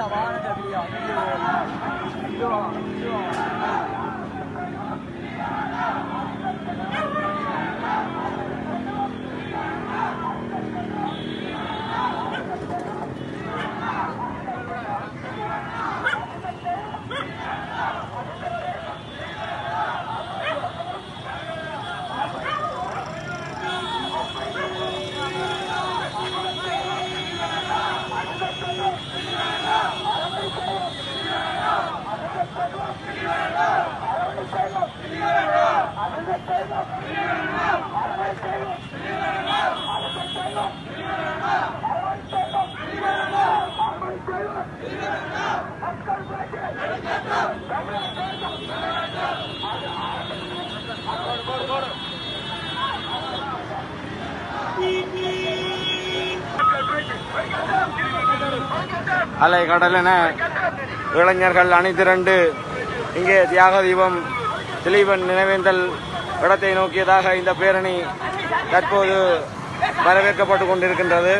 அலை கடலென இளைஞர்கள் அணிதிரண்டு இங்கே தியாக தீபம் திலீபன் நினைவேந்தல் இடத்தை நோக்கியதாக இந்த பேரணி தற்போது வரவேற்கப்பட்டு கொண்டிருக்கின்றது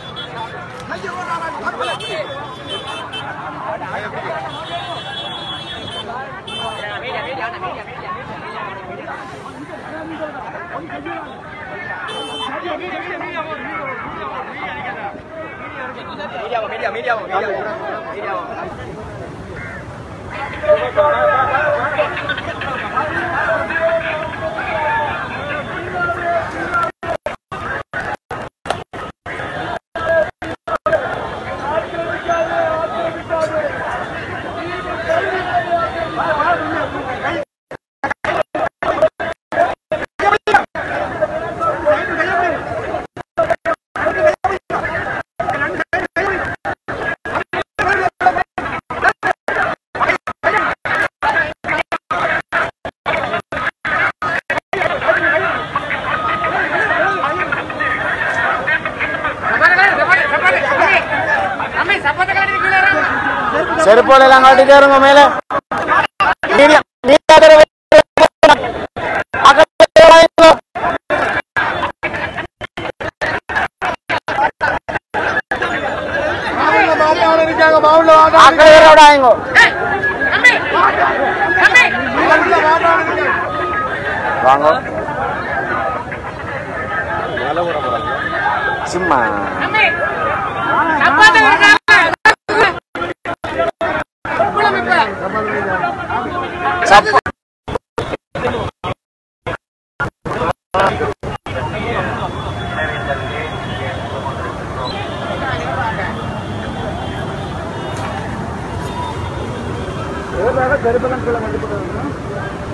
செருப்போல எல்லாம் காட்டிட்டே இருங்க மேல மீடியா- மீடியா தடவை- பக்கத்துல வாங்கிக்கோ. ஆக்களை வேற விட வாங்கிக்கோ. வாங்க சும்மா சப்ப எதுக்காக கருப்பலன் கீழே மதிப்பிட்டு